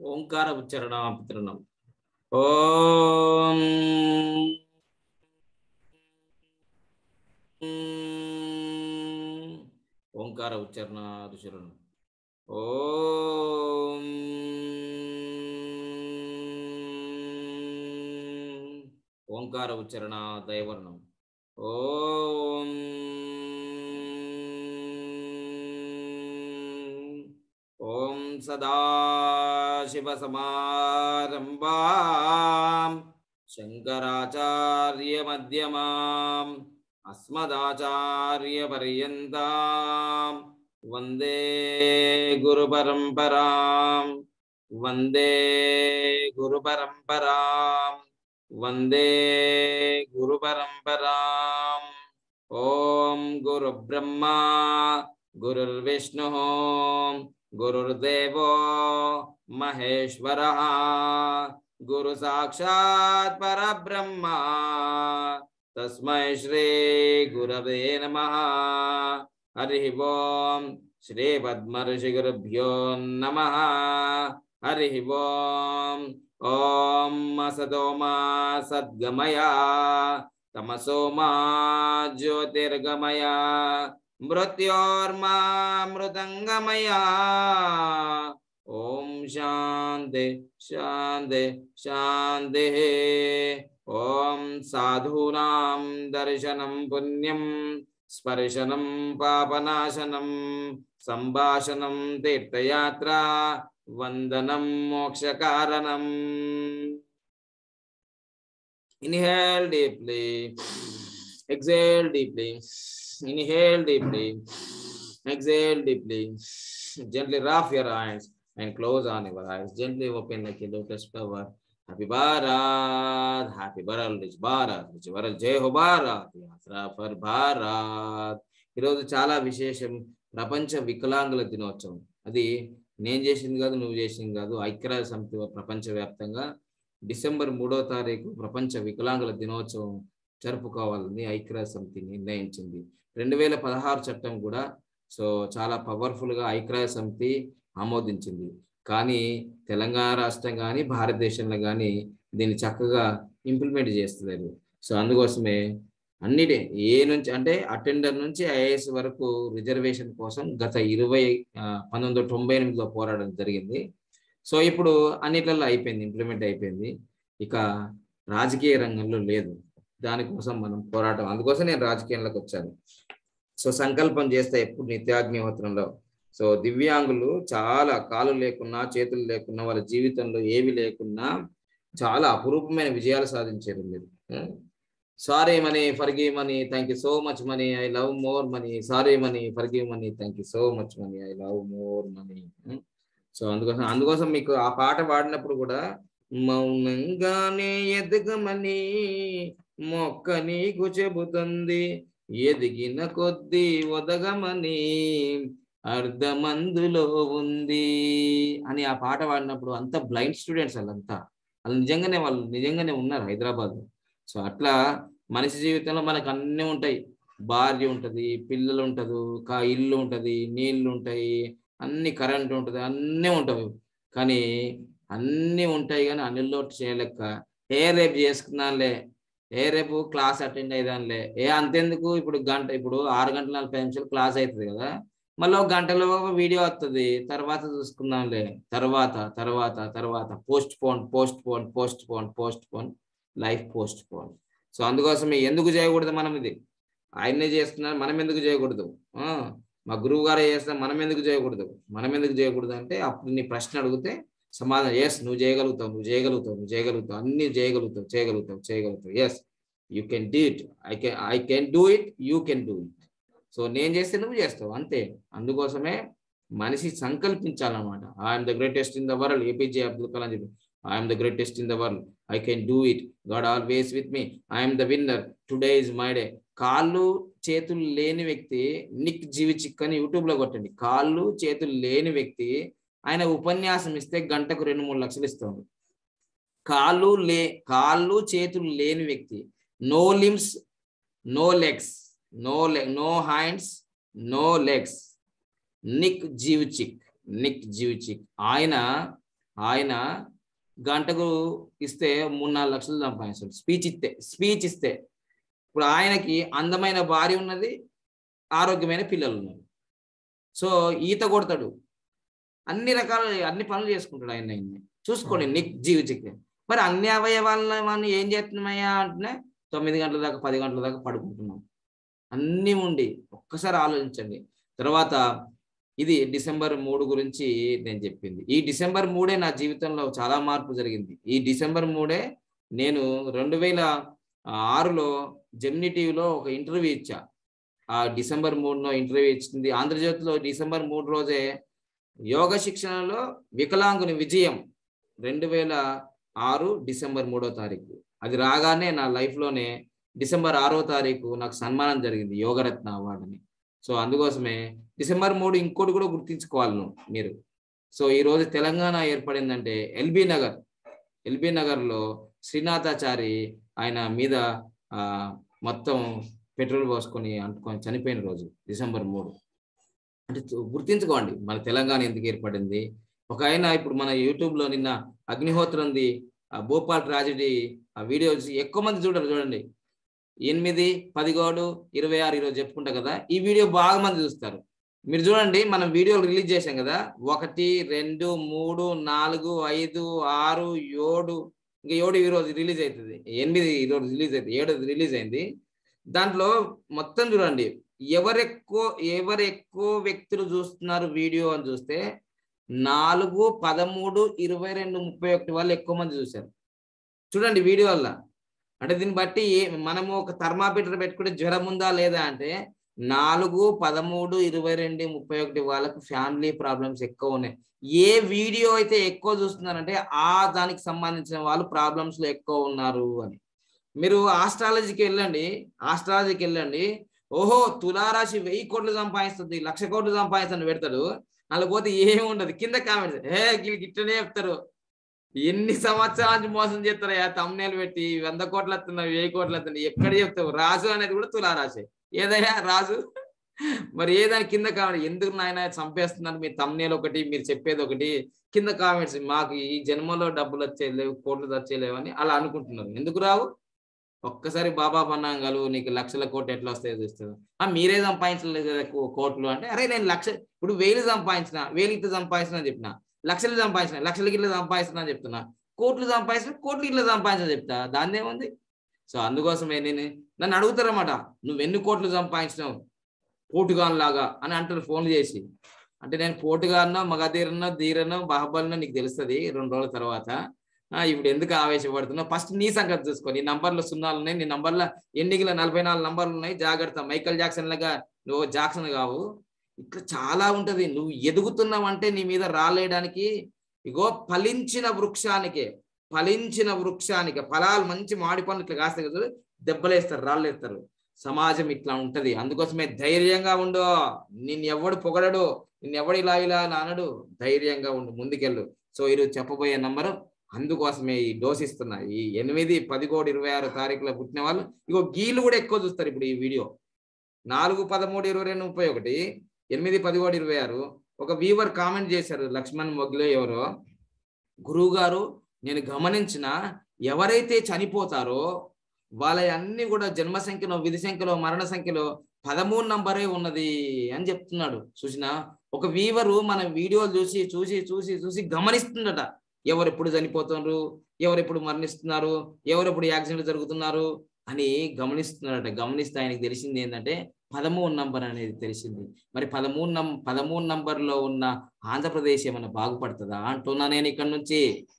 ఓంకార ఉచ్చారణ పితృణం ఓం ఓంకార ఉచ్చారణ ఋషులను ఓం ఓంకార ఉచ్చారణ దైవర్ణం ఓం ఓం సదాశివసమారంభాం శంకరాచార్యమధ్యమాం అస్మదాచార్యపర్యంతాం వందే గురుపరంపరాం వందే గురుపరంపరాం వందే గురుపరంపరాం ఓం గురుబ్రహ్మా గురుర్విష్ణు గురుర్దేవో మహేశ్వర గురు సాక్షాత్ పరబ్రహ్మ తస్మై శ్రీ గురవే నమ హరి ఓం శ్రీ పద్మర్షి గురుభ్యో నమ హరి ఓం ఓం అసతో మా సద్గమయ తమసో మా జ్యోతిర్గమయ మృత్యోర్మా మృదంగమయ ఓం శాంతి శాంతి శాంతి ఓం సాధూనాం దర్శనం పుణ్యం స్పర్శనం పాపనాశనం సంభాషణం తీర్థయాత్ర వందనం మోక్షకారణం Inhale deeply, exhale deeply, inhale deeply, exhale deeply. Gently rub your eyes and close on your eyes. Gently open like a lotus flower. Happy Bharat, happy Bharat, rich Bharat, rich Bharat, Jai Ho Bharat, Yatra for Bharat. ఈరోజు చాలా విశేషం ప్రపంచ వికలాంగుల దినోత్సవం అది నేను చేసింది కాదు నువ్వు చేసింది కాదు ఐక్యరాజ్య సమితి ప్రపంచవ్యాప్తంగా డిసెంబర్ మూడో తారీఖు ప్రపంచ వికలాంగుల దినోత్సవం జరుపుకోవాలని ఐక్యరాజ్య సమితి నిర్ణయించింది రెండు వేల పదహారు చట్టం కూడా సో చాలా పవర్ఫుల్గా ఐక్యరాజ్య సమితి ఆమోదించింది కానీ తెలంగాణ రాష్ట్రం కానీ భారతదేశంలో కానీ దీన్ని చక్కగా ఇంప్లిమెంట్ చేస్తున్నారు సో అందుకోసమే అన్నిటి ఏ నుంచి అంటే అటెండర్ నుంచి ఐఏఎస్ వరకు రిజర్వేషన్ కోసం గత ఇరవై పంతొమ్మిది వందల తొంభై ఎనిమిదిలో పోరాడడం జరిగింది సో ఇప్పుడు అన్నిట్లలో అయిపోయింది ఇంప్లిమెంట్ అయిపోయింది ఇక రాజకీయ రంగంలో లేదు దానికోసం మనం పోరాటం అందుకోసం నేను రాజకీయంలోకి వచ్చాను సో సంకల్పం చేస్తే ఎప్పుడు నిత్యాగ్నిహోత్రంలో సో దివ్యాంగులు చాలా కాలు లేకున్నా చేతులు లేకున్నా వాళ్ళ జీవితంలో ఏవి లేకున్నా చాలా అపురూపమైన విజయాలు సాధించారు మీరు sorry money forgive money thank you so much money I love more money sorry money forgive money thank you so much money I love more money so అందుకోసం అందుకోసం మీకు ఆ పాట పాడినప్పుడు కూడా మౌనంగానే ఎదగమని మొక్క నీకు చెబుతుంది ఎదిగిన కొద్దీ ఒదగమని అర్ధమందులో ఉంది అని ఆ పాట పాడినప్పుడు అంత బ్లైండ్ స్టూడెంట్స్ వాళ్ళంతా వాళ్ళు నిజంగానే వాళ్ళు నిజంగానే ఉన్నారు హైదరాబాద్ సో అట్లా మనిషి జీవితంలో మనకు అన్నీ ఉంటాయి భార్య ఉంటుంది పిల్లలు ఉంటుంది కా ఇల్లు ఉంటుంది నీళ్లు ఉంటాయి అన్ని కరెంట్ ఉంటుంది అన్నీ ఉంటాయి కానీ అన్నీ ఉంటాయి కానీ అన్నిలో చేయలేక ఏ రేపు చేసుకున్నానులే ఏ రేపు క్లాస్ అటెండ్ అయ్యానులే ఏ అంతెందుకు ఇప్పుడు గంట ఇప్పుడు ఆరు గంటల నలభై నిమిషాలు క్లాస్ అవుతుంది కదా మళ్ళీ ఒక గంటలో వీడియో వస్తుంది తర్వాత చూసుకుందాంలే తర్వాత తర్వాత తర్వాత postpone postpone postpone postpone life postpone so అందుకోసమే ఎందుకు చేయకూడదు మనం ఇది ఆయన్నే చేస్తున్నారు మనం ఎందుకు చేయకూడదు మా గురువు గారే చేస్తాం మనం ఎందుకు చేయకూడదు మనం ఎందుకు చేయకూడదు అంటే అప్పుడు నీ ప్రశ్న అడిగితే సమాధానం ఎస్ నువ్వు చేయగలుగుతావు నువ్వు చేయగలుగుతావు నువ్వు చేయగలుగుతావు అన్ని చేయగలుగుతావు చేయగలుగుతావు చేయగలుగుతావు yes you can do it I can I can do it you can do it so నేను చేస్తే నువ్వు చేస్తావు అంతే అందుకోసమే మనిషి సంకల్పించాలన్నమాట I'm the greatest in the world APJ Abdul Kalam చెప్పి I'm the greatest in the world I can do it God always with me I'm the winner today is my day కాళ్ళు చేతులు లేని వ్యక్తి నిక్ జీవి చిక్ అని యూట్యూబ్లో కొట్టండి కాళ్ళు చేతులు లేని వ్యక్తి ఆయన ఉపన్యాసం ఇస్తే గంటకు రెండు మూడు లక్షలు ఇస్తాడు కాళ్ళు లే కాళ్ళు చేతులు లేని వ్యక్తి no limbs no legs no leg no hands no legs Nick Vujicic Nick Vujicic ఆయన ఆయన గంటకు ఇస్తే మూడు నాలుగు లక్షలు సంపాదిస్తాడు స్పీచ్ ఇస్తే స్పీచ్ ఇస్తే ఇప్పుడు ఆయనకి అందమైన భార్య ఉన్నది ఆరోగ్యమైన పిల్లలు ఉన్నారు సో ఈత కొడతాడు అన్ని రకాల అన్ని పనులు చేసుకుంటాడు ఆయన ఆయన్ని చూసుకోండి నిక్ జీవితకి మరి అన్ని అవయవాలను మనం ఏం చేస్తున్నామయ్యా అంటున్నా తొమ్మిది గంటల దాకా పది గంటల దాకా పడుకుంటున్నాం అన్నీ ఉండి ఒక్కసారి ఆలోచించండి తర్వాత ఇది డిసెంబర్ మూడు గురించి నేను చెప్పింది ఈ డిసెంబర్ మూడే నా జీవితంలో చాలా మార్పు జరిగింది ఈ డిసెంబర్ మూడే నేను రెండు వేల ఆరులో జెమిని టీవీలో ఒక ఇంటర్వ్యూ ఇచ్చా ఆ డిసెంబర్ మూడులో ఇంటర్వ్యూ ఇచ్చింది ఆంధ్రజ్యోతిలో డిసెంబర్ మూడు రోజే యోగ శిక్షణలో వికలాంగుని విజయం రెండు వేల ఆరు డిసెంబర్ మూడో తారీఖు అది రాగానే నా లైఫ్లోనే డిసెంబర్ ఆరో తారీఖు నాకు సన్మానం జరిగింది యోగరత్న అవార్డుని సో అందుకోసమే డిసెంబర్ మూడు ఇంకోటి కూడా గుర్తించుకోవాలి నువ్వు మీరు సో ఈ రోజు తెలంగాణ ఏర్పడిందంటే ఎల్బీ నగర్ ఎల్బీ నగర్లో శ్రీనాథాచారి ఆయన మీద ఆ, మొత్తం పెట్రోల్ పోసుకొని అంటుకొని చనిపోయిన రోజు డిసెంబర్ మూడు అంటే చూ- గుర్తించుకోండి మన తెలంగాణ ఎందుకు ఏర్పడింది ఒక ఆయన ఇప్పుడు మన యూట్యూబ్ లో నిన్న అగ్నిహోత్రంది ఆ భోపాల్ ట్రాజడీ ఆ వీడియో చూసి ఎక్కువ మంది చూడరు చూడండి ఎనిమిది పదిహేడు ఇరవై ఆరు ఈరోజు చెప్పుకుంటా కదా ఈ వీడియో బాగా మంది చూస్తారు మీరు చూడండి మనం వీడియోలు రిలీజ్ చేశాం కదా ఒకటి రెండు మూడు నాలుగు ఐదు ఆరు ఏడు ఇంకా ఏడు ఈరోజు రిలీజ్ అవుతుంది ఎనిమిది ఈరోజు రిలీజ్ అవుతుంది ఏడు రిలీజ్ అయింది దాంట్లో మొత్తం చూడండి ఎవరెక్కువ ఎవరు ఎక్కువ వ్యక్తులు చూస్తున్నారు వీడియో అని చూస్తే నాలుగు పదమూడు ఇరవై రెండు ముప్పై ఒకటి వాళ్ళు ఎక్కువ మంది చూశారు చూడండి వీడియో వల్ల అంటే దీన్ని బట్టి ఏ- మనము ఒక థర్మామీటర్ పెట్టుకుంటే జ్వరం ఉందా లేదా అంటే నాలుగు పదమూడు ఇరవై రెండు ముప్పై ఒకటి వాళ్ళకు ఫ్యామిలీ ప్రాబ్లమ్స్ ఎక్కువ ఉన్నాయి ఏ వీడియో అయితే ఎక్కువ చూస్తున్నారంటే ఆ దానికి సంబంధించిన వాళ్ళు ప్రాబ్లమ్స్ లో ఎక్కువ ఉన్నారు అని మీరు ఆస్ట్రాలజీకి వెళ్ళండి ఆస్ట్రాలజీకి వెళ్ళండి ఓహో తులారాశి వెయ్యి కోట్లు సంపాదిస్తుంది లక్ష కోట్లు సంపాదిస్తుంది పెడతాడు అలా పోతే ఏమి ఉండదు కింద కామెంట్స్ ఏ వీళ్ళకి ఇట్లనే చెప్తారు ఎన్ని సంవత్సరాల నుంచి మోసం చేస్తారయ్యా తమ్నేలు పెట్టి వంద కోట్లు వస్తున్నాయి వెయ్యి కోట్లు వస్తున్నాయి ఎక్కడ చెప్తావు రాజు అనేది కూడా తులారాశి ఏదయ్యా రాజు మరి ఏదని కింద కామెంట్ ఎందుకు నాయన చంపేస్తున్నారు మీ తమ్నేలు ఒకటి మీరు చెప్పేది ఒకటి కింద కామెంట్స్ మాకు ఈ జన్మలో డబ్బులు వచ్చేయలేవు కోట్లు వచ్చేయలేవు అని అలా అనుకుంటున్నారు ఎందుకు రావు ఒక్కసారి బాబా పన్నాంగాలు నీకు లక్షల కోట్లు ఎట్లా వస్తాయో చూస్తారు ఆ మీరే సంపాదించలేదు కదా కో- కోట్లు అంటే అరే నేను లక్ష ఇప్పుడు వేలు సంపాదించిన వేలు ఇట్లా సంపాదించిన అని చెప్పిన లక్షలు సంపాదించిన లక్షలకి ఇట్లా సంపాదిస్తున్నా అని చెప్తున్నా కోట్లు సంపాదించిన కోట్లు ఇట్లా సంపాదించిన చెప్తా దాన్ని ఏముంది సో అందుకోసమే నేను నన్ను అడుగుతారన్నమాట నువ్వు ఎన్ని కోట్లు సంపాదించినావు పోటుగాన్ లాగా అని అంటారు ఫోన్ చేసి అంటే నేను పోటుగానో మగధీరనో ధీరనో బాహుబలినో నీకు తెలుస్తుంది రెండు రోజుల తర్వాత ఆ, ఇప్పుడు ఎందుకు ఆవేశపడుతున్నావు ఫస్ట్ నీ సంగతి చూసుకో నీ నంబర్లో సున్నాలు ఉన్నాయి నీ నంబర్లో ఎండింగ్లో నలభై నాలుగు నంబర్లు ఉన్నాయి జాగ్రత్త మైకల్ జాక్సన్ లాగా నువ్వు జాక్సన్ కావు ఇట్లా చాలా ఉంటది నువ్వు ఎదుగుతున్నావంటే నీ మీద రాలేయడానికి ఇగో ఫలించిన వృక్షానికే ఫలించిన వృక్షానికి ఫలాలు మంచి మాడి పనులు ఇట్లా కాస్తాయి కదా దెబ్బలేస్తారు రాళ్ళేస్తారు సమాజం ఇట్లా ఉంటది అందుకోసమే ధైర్యంగా ఉండు నిన్ను ఎవడు పొగడడు నిన్ను ఎవడు ఇలా ఇలా అని అనడు ధైర్యంగా ఉండు ముందుకెళ్ళు సో ఈరోజు చెప్పబోయే నంబరు అందుకోసమే ఈ డోస్ ఇస్తున్నా ఈ ఎనిమిది పదిహేడు ఇరవై ఆరు తారీఖులో పుట్టిన వాళ్ళు ఇగో గీళ్ళు కూడా ఎక్కువ చూస్తారు ఇప్పుడు ఈ వీడియో నాలుగు పదమూడు ఇరవై రెండు ముప్పై ఒకటి ఎనిమిది పదిహేడు ఇరవై ఆరు ఒక వీవర్ కామెంట్ చేశారు లక్ష్మణ్ మొగ్లో ఎవరో గురువు గారు నేను గమనించిన ఎవరైతే చనిపోతారో వాళ్ళ అన్ని కూడా జన్మ సంఖ్యలో విధి సంఖ్యలో మరణ సంఖ్యలో పదమూడు నంబరే ఉన్నది అని చెప్తున్నాడు చూసిన ఒక వీవరు మన వీడియోలు చూసి చూసి చూసి చూసి గమనిస్తుండట ఎవరెప్పుడు చనిపోతున్నారు ఎవరెప్పుడు మరణిస్తున్నారు ఎవరెప్పుడు యాక్సిడెంట్ జరుగుతున్నారు అని గమనిస్తున్నాడట గమనిస్తే ఆయనకి తెలిసింది ఏంటంటే పదమూడు నంబర్ అనేది తెలిసింది మరి పదమూడు నం పదమూడు నంబర్లో ఉన్న ఆంధ్రప్రదేశ్ ఏమైనా బాగుపడుతుందా అంటున్నా నేను ఇక్కడ నుంచి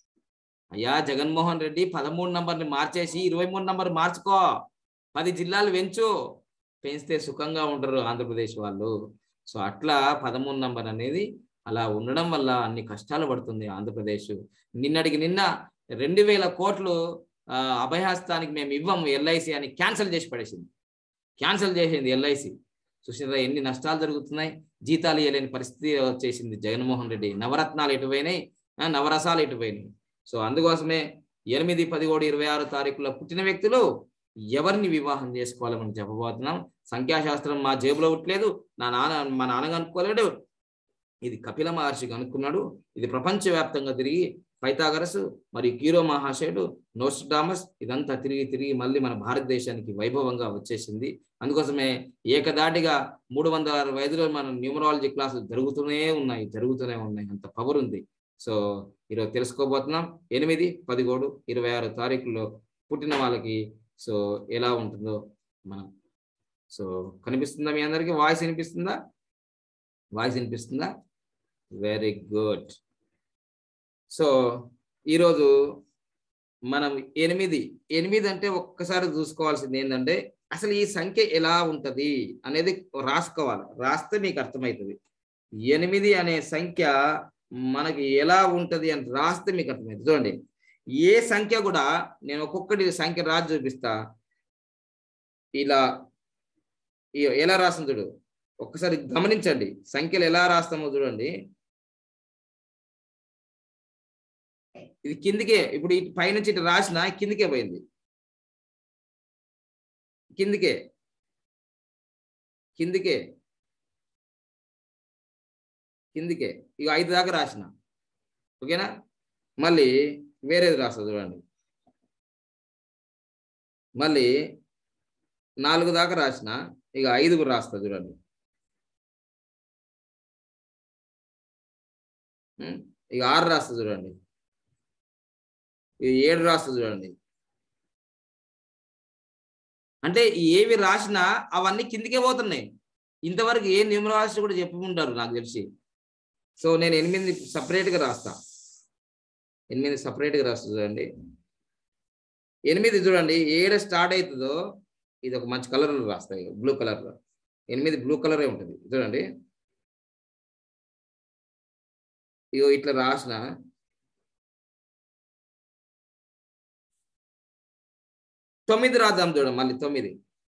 అయ్యా జగన్మోహన్ రెడ్డి పదమూడు నంబర్ని మార్చేసి ఇరవై మూడు నంబర్ మార్చుకో పది జిల్లాలు పెంచు పెంచితే సుఖంగా ఉండరు ఆంధ్రప్రదేశ్ వాళ్ళు సో అట్లా పదమూడు నంబర్ అనేది అలా ఉండడం వల్ల అన్ని కష్టాలు పడుతుంది ఆంధ్రప్రదేశ్ నిన్నటికి నిన్న రెండు వేల కోట్లు ఆ, అభయహస్తానికి మేము ఇవ్వము ఎల్ఐసి అని క్యాన్సిల్ చేసి పడేసింది క్యాన్సిల్ చేసింది ఎల్ఐసి చూసినారా ఎన్ని నష్టాలు జరుగుతున్నాయి జీతాలు ఇవ్వలేని పరిస్థితి వచ్చేసింది జగన్మోహన్ రెడ్డి నవరత్నాలు ఎటుపోయినాయి ఆ, నవరసాలు ఎటుపోయినాయి సో అందుకోసమే ఎనిమిది పదిహేడు ఇరవై ఆరు తారీఖులో పుట్టిన వ్యక్తులు ఎవరిని వివాహం చేసుకోవాలని చెప్పబోతున్నాం సంఖ్యాశాస్త్రం మా జేబులో ఉట్లేదు నా నాన్న మా నాన్న అనుకోలేడు ఇది కపిల మహర్షి కనుక్కున్నాడు ఇది ప్రపంచవ్యాప్తంగా తిరిగి పైథాగరస్ మరియు కీరో మహాశయుడు నోస్టామస్ ఇదంతా తిరిగి తిరిగి మళ్ళీ మన భారతదేశానికి వైభవంగా వచ్చేసింది అందుకోసమే ఏకదాటిగా మూడు వందల అరవై ఐదులో మన న్యూమరాలజీ క్లాసులు జరుగుతూనే ఉన్నాయి జరుగుతూనే ఉన్నాయి అంత పవర్ ఉంది సో ఈరోజు తెలుసుకోబోతున్నాం ఎనిమిది పదిహేడు ఇరవై ఆరు తారీఖుల్లో పుట్టిన వాళ్ళకి సో ఎలా ఉంటుందో మనం సో కనిపిస్తుందా మీ అందరికీ వాయిస్ వినిపిస్తుందా వాయిస్ వినిపిస్తుందా వెరీ గుడ్ సో ఈరోజు మనం ఎనిమిది ఎనిమిది అంటే ఒక్కసారి చూసుకోవాల్సింది ఏంటంటే అసలు ఈ సంఖ్య ఎలా ఉంటది అనేది రాసుకోవాలి రాస్తే మీకు అర్థమవుతుంది ఎనిమిది అనే సంఖ్య మనకి ఎలా ఉంటది అని రాస్తే మీకు అర్థమవుతుంది చూడండి ఏ సంఖ్య కూడా నేను ఒక్కొక్కటి సంఖ్య రాసి చూపిస్తా ఇలా ఇ- ఎలా రాస్తుంది చూడు ఒక్కసారి గమనించండి సంఖ్యలు ఎలా రాస్తామో చూడండి ఇది కిందికే ఇప్పుడు ఇటు పైనుంచి ఇటు రాసిన కిందికే పోయింది కిందికే కిందికే కిందికే ఇక ఐదు దాకా రాసిన ఓకేనా మళ్ళీ వేరేది రాస్తా చూడండి మళ్ళీ నాలుగు దాకా రాసిన ఇక ఐదుగురు రాస్తా చూడండి ఉం? ఇక ఆరు రాస్తా చూడండి ఇక ఏడు రాస్తా చూడండి అంటే ఏవి రాసినా అవన్నీ కిందికే పోతున్నాయి ఇంతవరకు ఏ న్యూమరాలజీ కూడా చెప్పుకుంటారు నాకు తెలిసి సో నేను ఎనిమిది సపరేట్గా రాస్తా ఎనిమిది సపరేట్గా రాస్తా చూడండి ఎనిమిది చూడండి ఏడు స్టార్ట్ అవుతుందో ఇది ఒక మంచి కలర్లో రాస్తాయి బ్లూ కలర్లో ఎనిమిది బ్లూ కలరే ఉంటుంది చూడండి ఇగో ఇట్లా రాసిన తొమ్మిది రాద్దాం చూడండి మళ్ళీ తొమ్మిది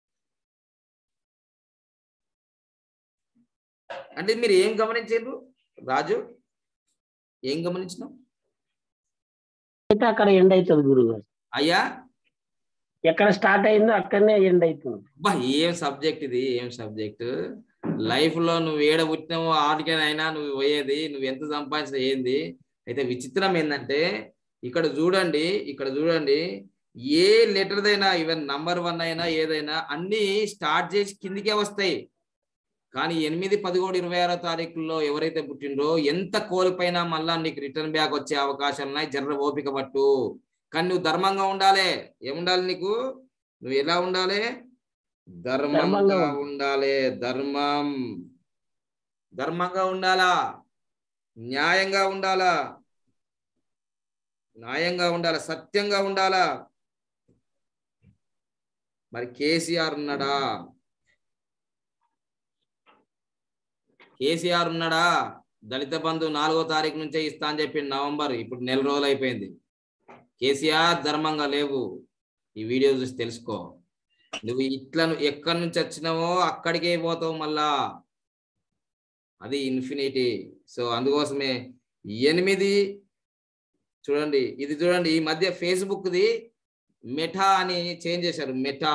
అంటే మీరు ఏం గమనించారు రాజు ఏం గమనించినావు అయితే అక్కడ ఎండ్ అవుతుంది గురువు గారు అయ్యా ఎక్కడ స్టార్ట్ అయిందో అక్కడనే ఎండ్ అవుతుంది అబ్బా ఏం సబ్జెక్ట్ ఇది ఏం సబ్జెక్ట్ లైఫ్ లో నువ్వు ఏడ పుట్టినావో ఆడికైనా నువ్వు పోయేది నువ్వు ఎంత సంపాదించిన ఏంది అయితే విచిత్రం ఏంటంటే ఇక్కడ చూడండి ఇక్కడ చూడండి ఏ లెటర్ అయినా ఈవెన్ నంబర్ వన్ అయినా ఏదైనా అన్ని స్టార్ట్ చేసి కిందికే వస్తాయి కానీ ఎనిమిది పదిహేడు ఇరవై ఆరో తారీఖుల్లో ఎవరైతే పుట్టినరో ఎంత కోల్పోయినా మళ్ళా నీకు రిటర్న్ బ్యాక్ వచ్చే అవకాశాలు ఉన్నాయి జర్ర ఓపిక పట్టు కానీ నువ్వు ధర్మంగా ఉండాలి ఏముండాలి నీకు నువ్వు ఎలా ఉండాలి ధర్మంగా ధర్మంగా ఉండాలి ధర్మం ధర్మంగా ఉండాలా న్యాయంగా ఉండాలా న్యాయంగా ఉండాలా సత్యంగా ఉండాలా మరి కేసీఆర్ ఉన్నాడా కేసీఆర్ ఉన్నాడా దళిత బంధు నాలుగో తారీఖు నుంచే ఇస్తా అని చెప్పి నవంబర్ ఇప్పుడు నెల రోజులు అయిపోయింది కేసీఆర్ ధర్మంగా లేవు ఈ వీడియో చూసి తెలుసుకో నువ్వు ఇట్లా నువ్వు ఎక్కడి నుంచి వచ్చినావో అక్కడికే పోతావు మళ్ళా అది ఇన్ఫినిటీ సో అందుకోసమే ఎనిమిది చూడండి ఇది చూడండి ఈ మధ్య ఫేస్బుక్ది మెటా అని చేంజ్ చేశారు మెటా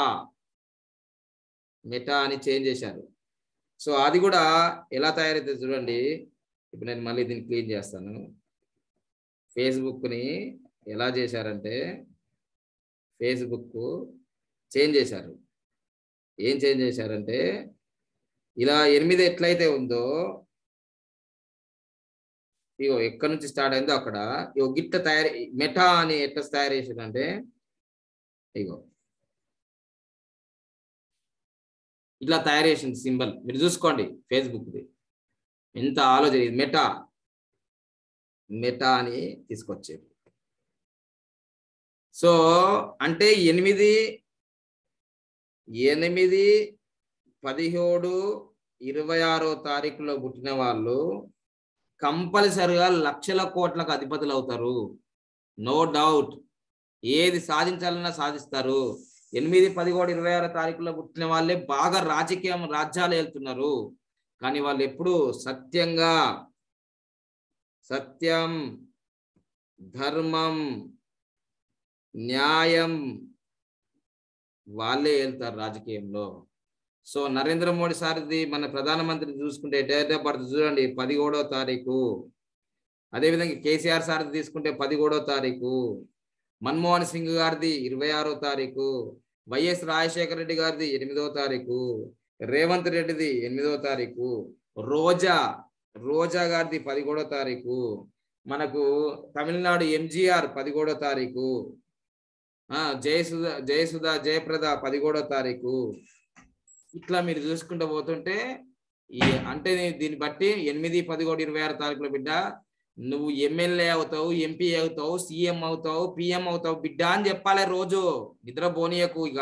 మెటా అని చేంజ్ చేశారు సో అది కూడా ఎలా తయారైతే చూడండి ఇప్పుడు నేను మళ్ళీ దీన్ని క్లీన్ చేస్తాను ఫేస్బుక్ని ఎలా చేశారంటే ఫేస్బుక్ చేంజ్ చేశారు ఏం చేంజ్ చేశారంటే ఇలా ఎనిమిది ఎట్లయితే ఉందో ఇగో ఎక్కడి నుంచి స్టార్ట్ అయిందో అక్కడ ఇగో గిట్ట తయారు మెటా అని ఎట్లా తయారు చేసిందంటే ఇగో ఇట్లా తయారు చేసింది సింబల్ మీరు చూసుకోండి ఫేస్బుక్ది ఎంత ఆలోచన ఇది మెటా మెటా అని తీసుకొచ్చారు సో అంటే ఎనిమిది ఎనిమిది పదిహేడు ఇరవై ఆరో తారీఖులో పుట్టిన వాళ్ళు కంపల్సరిగా లక్షల కోట్లకు అధిపతులు అవుతారు నో డౌట్ ఏది సాధించాలన్నా సాధిస్తారు ఎనిమిది పదిహేడు ఇరవై ఆరో తారీఖులో పుట్టిన వాళ్ళే బాగా రాజకీయం రాజ్యాలు వెళ్తున్నారు కానీ వాళ్ళు ఎప్పుడు సత్యంగా సత్యం ధర్మం న్యాయం వాళ్ళే వెళ్తారు రాజకీయంలో సో నరేంద్ర మోడీ సార్ది మన ప్రధానమంత్రి చూసుకుంటే డేట్ ఆఫ్ బర్త్ చూడండి పదిహేడో తారీఖు అదేవిధంగా కేసీఆర్ సార్ది తీసుకుంటే పదిహేడో తారీఖు మన్మోహన్ సింగ్ గారిది ఇరవై ఆరో తారీఖు వైఎస్ రాజశేఖర రెడ్డి గారిది ఎనిమిదో తారీఖు రేవంత్ రెడ్డిది ఎనిమిదో తారీఖు రోజా రోజా గారిది పదిహేడో తారీఖు మనకు తమిళనాడు ఎంజిఆర్ పదిహేడో తారీఖు ఆ జయసుధ జయసుధ జయప్రద పదిహేడో తారీఖు ఇట్లా మీరు చూసుకుంటూ పోతుంటే ఈ అంటే నీ- దీన్ని బట్టి ఎనిమిది పదిహేడు ఇరవై ఆరు తారీఖులో బిడ్డ నువ్వు ఎమ్మెల్యే అవుతావు ఎంపీ అవుతావు సీఎం అవుతావు పిఎం అవుతావు బిడ్డ అని చెప్పాలి రోజు నిద్ర పోనీయకు ఇక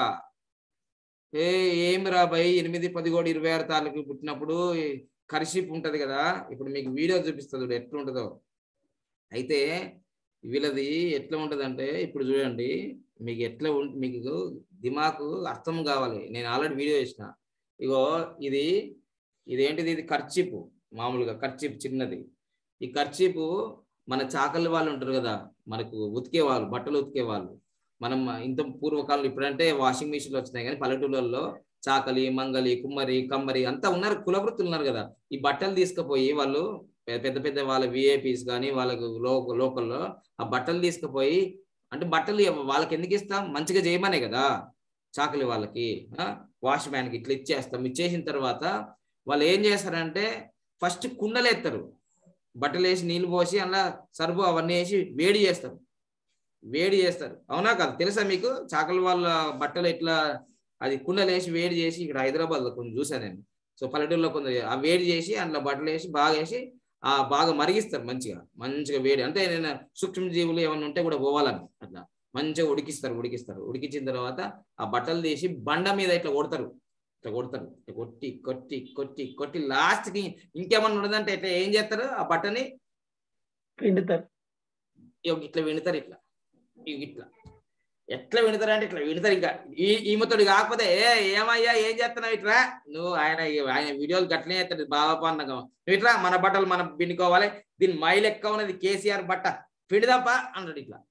ఏ ఏమి రా భయ్ ఎనిమిది పదిహేడు ఇరవై ఆరు తారీఖు పుట్టినప్పుడు కర్షిప్ ఉంటది కదా ఇప్పుడు మీకు వీడియో చూపిస్తుంది చూడు ఎట్లా ఉంటుందో అయితే వీళ్ళది ఎట్లా ఉంటదంటే ఇప్పుడు చూడండి మీకు ఎట్లా ఉం- మీకు దిమాకు అర్థం కావాలి నేను ఆల్రెడీ వీడియో చేసిన ఇగో ఇది ఇదేంటిది ఇది ఖర్చీపు మామూలుగా ఖర్చీపు చిన్నది ఈ ఖర్చీపు మన చాకలి వాళ్ళు ఉంటారు కదా మనకు ఉతికే వాళ్ళు బట్టలు ఉతికే వాళ్ళు మనం ఇంత పూర్వకాలం ఇప్పుడంటే వాషింగ్ మిషన్లు వచ్చినాయి కానీ పల్లెటూళ్ళల్లో చాకలి మంగలి కుమ్మరి కమ్మరి అంతా ఉన్నారు కులవృత్తులు ఉన్నారు కదా ఈ బట్టలు తీసుకుపోయి వాళ్ళు పె- పెద్ద పెద్ద వాళ్ళ విఐపీస్ కానీ వాళ్ళకు లో లోకల్లో ఆ బట్టలు తీసుకుపోయి అంటే బట్టలు ఎవ- వాళ్ళకి ఎందుకు ఇస్తాం మంచిగా చేయమనే కదా చాకలి వాళ్ళకి వాష్ మ్యాన్కి ఇట్లా ఇచ్చేస్తాం ఇచ్చేసిన తర్వాత వాళ్ళు ఏం చేస్తారంటే ఫస్ట్ కుండలు ఎత్తారు బట్టలు వేసి నీళ్ళు పోసి అలా సరుపు అవన్నీ వేసి వేడి చేస్తారు వేడి చేస్తారు అవునా కదా తెలుసా మీకు చాకలి వాళ్ళ బట్టలు ఇట్లా అది కుండలు వేసి వేడి చేసి ఇక్కడ హైదరాబాద్ లో కొంచెం చూసాను నేను సో పల్లెటూరులో కొంచెం ఆ వేడి చేసి అందులో బట్టలు వేసి బాగా వేసి ఆ బాగా మరిగిస్తారు మంచిగా మంచిగా వేడి అంటే నేను సూక్ష్మజీవులు ఏమైనా ఉంటే కూడా పోవాలని అట్లా మంచిగా ఉడికిస్తారు ఉడికిస్తారు ఉడికించిన తర్వాత ఆ బట్టలు తీసి బండ మీద ఇట్లా కొడతారు ఇట్లా కొడతారు ఇట్లా కొట్టి కొట్టి కొట్టి కొట్టి లాస్ట్ కి ఇంకేమన్నా ఉండదంటే ఇట్లా ఏం చేస్తారు ఆ బట్టని పిండుతారు ఇగో ఇట్లా వింటారు ఇట్లా ఇగో ఇట్లా ఎట్లా వింటారు అంటే ఇట్లా వింటారు ఇంకా ఈ ఈమెతోడు కాకపోతే ఏ ఏమయ్యా ఏం చేస్తున్నావు ఇట్లా నువ్వు ఆయన ఆయన వీడియోలు గట్లనే చేస్తాడు బాబా పన్నగా నువ్వు ఇట్లా మన బట్టలు మనం పిండుకోవాలి దీని మైలు ఎక్కువ ఉన్నది కేసీఆర్ బట్ట పిండుదాపా అన్నాడు ఇట్లా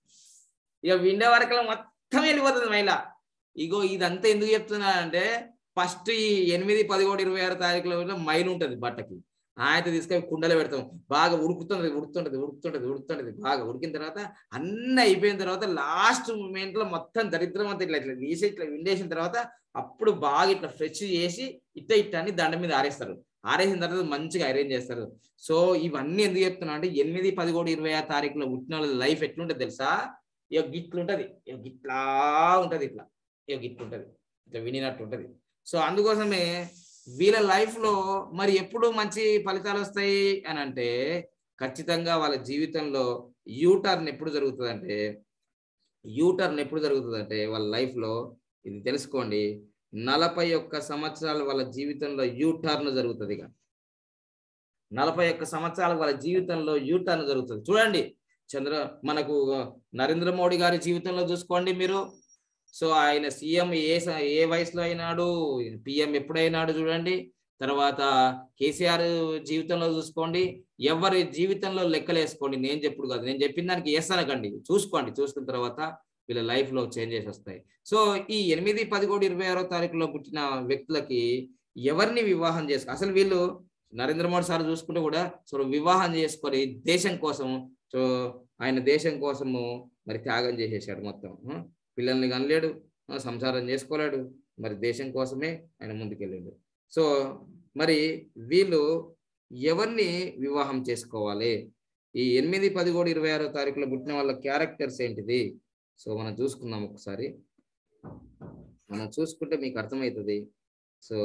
ఇక విండే వరకు మొత్తం వెళ్ళిపోతుంది మైల ఇగో ఇదంతా ఎందుకు చెప్తున్నా అంటే ఫస్ట్ ఈ ఎనిమిది పదిహేడు ఇరవై ఆరు తారీఖులో మైలు ఉంటది బట్టకి ఆయన తీసుకొని కుండలో పెడతాం బాగా ఉడుకుతుంటది ఉడుకుతుంటది ఉడుకుతుంటది ఉడుకుతుంటది బాగా ఉడికిన తర్వాత అన్ని అయిపోయిన తర్వాత లాస్ట్ మూమెంట్ లో మొత్తం దరిద్రం అంతా ఇట్లా ఇట్లా తీసి ఇట్లా విండేసిన తర్వాత అప్పుడు బాగా ఇట్లా ఫ్రెష్ చేసి ఇట్ట ఇట్ట అని దండ మీద ఆరేస్తారు ఆరేసిన తర్వాత మంచిగా అరేంజ్ చేస్తారు సో ఇవన్నీ ఎందుకు చెప్తున్నా అంటే ఎనిమిది పదిహేడు ఇరవై ఆరు తారీఖులో పుట్టిన వాళ్ళ లైఫ్ ఎట్లుంటది తెలుసా ఇక గిట్లుంటది ఇక గిట్లా ఉంటది ఇట్లా ఇక గిట్లుంటది ఇట్లా వినినట్టు ఉంటది సో అందుకోసమే వీళ్ళ లైఫ్ లో మరి ఎప్పుడు మంచి ఫలితాలు వస్తాయి అని అంటే ఖచ్చితంగా వాళ్ళ జీవితంలో యూటర్న్ ఎప్పుడు జరుగుతుంది అంటే యూటర్న్ ఎప్పుడు జరుగుతుంది అంటే వాళ్ళ లైఫ్ లో ఇది తెలుసుకోండి నలభై ఒక్క సంవత్సరాలు వాళ్ళ జీవితంలో యూటర్న్ జరుగుతుంది ఇక నలభై ఒక్క సంవత్సరాలు వాళ్ళ జీవితంలో యూటర్న్ జరుగుతుంది చూడండి చంద్ర మనకు నరేంద్ర మోడీ గారి జీవితంలో చూసుకోండి మీరు సో ఆయన సీఎం ఏ స- ఏ వయసులో అయినాడు పిఎం ఎప్పుడైనాడు చూడండి తర్వాత కేసీఆర్ జీవితంలో చూసుకోండి ఎవరి జీవితంలో లెక్కలేసుకోండి నేను చెప్పుడు కాదు నేను చెప్పిన దానికి ఎస్ అనకండి చూసుకోండి చూసుకున్న తర్వాత వీళ్ళ లైఫ్ లో చేంజెస్ వస్తాయి సో ఈ ఎనిమిది పదిహేడు ఇరవై ఆరో తారీఖులో పుట్టిన వ్యక్తులకి ఎవరిని వివాహం చేసుకో అసలు వీళ్ళు నరేంద్ర మోడీ సార్ చూసుకుంటే కూడా సో వివాహం చేసుకొని దేశం కోసం సో ఆయన దేశం కోసము మరి త్యాగం చేసేసాడు మొత్తం ఆ? పిల్లల్ని కనలేడు ఆ, సంసారం చేసుకోలేడు మరి దేశం కోసమే ఆయన ముందుకెళ్ళాడు సో మరి వీళ్ళు ఎవరిని వివాహం చేసుకోవాలి ఈ ఎనిమిది పదిహేడు ఇరవై ఆరో తారీఖులో పుట్టిన వాళ్ళ క్యారెక్టర్స్ ఏంటిది సో మనం చూసుకుందాం ఒకసారి మనం చూసుకుంటే మీకు అర్థమవుతుంది సో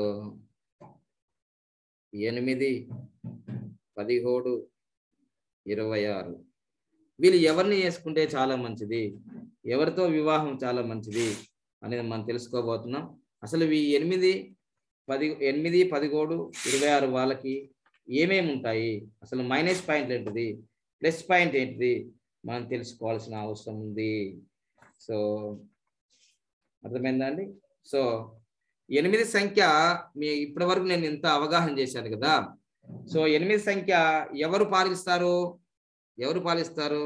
ఎనిమిది పదిహేడు ఇరవై ఆరు వీళ్ళు ఎవరిని చేసుకుంటే చాలా మంచిది ఎవరితో వివాహం చాలా మంచిది అనేది మనం తెలుసుకోబోతున్నాం అసలు ఈ ఎనిమిది పది ఎనిమిది పదిహేడు ఇరవై ఆరు వాళ్ళకి ఏమేమి ఉంటాయి అసలు మైనస్ పాయింట్ ఏంటిది ప్లస్ పాయింట్ ఏంటిది మనం తెలుసుకోవాల్సిన అవసరం ఉంది సో అర్థమైందా అండి సో ఎనిమిది సంఖ్య మీ ఇప్పటి వరకు నేను ఇంత అవగాహన చేశాను కదా సో ఎనిమిది సంఖ్య ఎవరు పాలిస్తారు ఎవరు పాలిస్తారు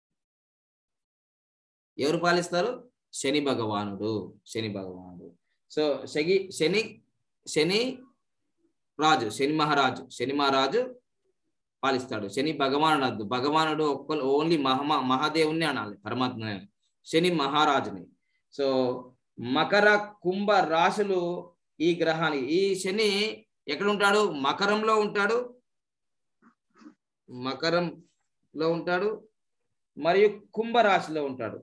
ఎవరు పాలిస్తారు శని భగవానుడు శని భగవానుడు సో శగి శని శని రాజు శని మహారాజు శని మహారాజు పాలిస్తాడు శని భగవానుడు అద్దు భగవానుడు ఒక్క ఓన్లీ మహా మహాదేవుని అనాలి పరమాత్మ శని మహారాజుని సో మకర కుంభ రాశులు ఈ గ్రహానికి ఈ శని ఎక్కడ ఉంటాడు మకరంలో ఉంటాడు మకరంలో ఉంటాడు మరియు కుంభ రాశిలో ఉంటాడు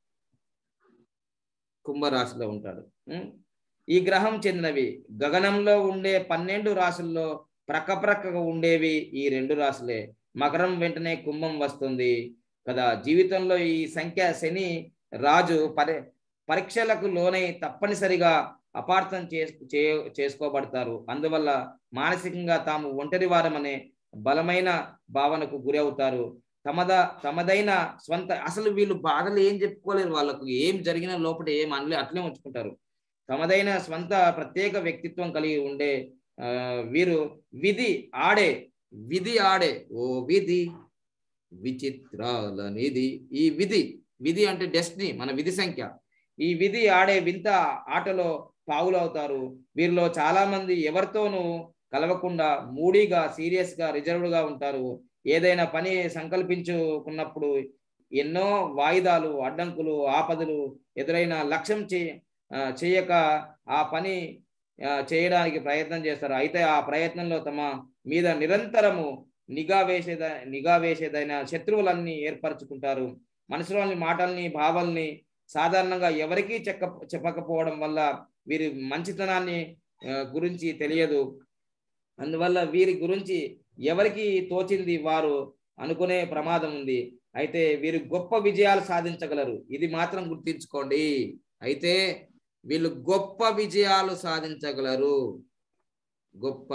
కుంభ రాశిలో ఉంటాడు ఉం? ఈ గ్రహం చెందినవి గగనంలో ఉండే పన్నెండు రాశుల్లో ప్రక్క ప్రక్కగా ఉండేవి ఈ రెండు రాశులే మకరం వెంటనే కుంభం వస్తుంది కదా జీవితంలో ఈ సంఖ్య శని రాజు పరి పరీక్షలకు లోనై తప్పనిసరిగా అపార్థం చేసు చే- చేసుకోబడతారు అందువల్ల మానసికంగా తాము ఒంటరి వారమనే బలమైన భావనకు గురి అవుతారు తమద తమదైన స్వంత అసలు వీళ్ళు బాధలు ఏం చెప్పుకోలేరు వాళ్ళకు ఏం జరిగిన లోపల ఏం అనలే అట్లే ఉంచుకుంటారు తమదైన స్వంత ప్రత్యేక వ్యక్తిత్వం కలిగి ఉండే ఆ, వీరు విధి ఆడే విధి ఆడే ఓ విధి విచిత్రాల నిధి ఈ విధి విధి అంటే డెస్టినీ మన విధి సంఖ్య ఈ విధి ఆడే వింత ఆటలో పావులవుతారు వీరిలో చాలా మంది ఎవరితోనూ కలవకుండా మూడీగా సీరియస్ గా రిజర్వ్డ్ గా ఉంటారు ఏదైనా పని సంకల్పించుకున్నప్పుడు ఎన్నో వాయిదాలు అడ్డంకులు ఆపదలు ఎదురైన లక్ష్యం చే ఆ, చేయక ఆ పని ఆ, చేయడానికి ప్రయత్నం చేస్తారు అయితే ఆ ప్రయత్నంలో తమ మీద నిరంతరము నిఘా వేసేద నిఘా వేసేదైన శత్రువులన్నీ ఏర్పరచుకుంటారు మనసులోని మాటల్ని భావాల్ని సాధారణంగా ఎవరికీ చెక్క చెప్పకపోవడం వల్ల వీరి మంచితనాన్ని ఆ, గురించి తెలియదు అందువల్ల వీరి గురించి ఎవరికి తోచింది వారు అనుకునే ప్రమాదం ఉంది అయితే వీరు గొప్ప విజయాలు సాధించగలరు ఇది మాత్రం గుర్తించుకోండి అయితే వీళ్ళు గొప్ప విజయాలు సాధించగలరు గొప్ప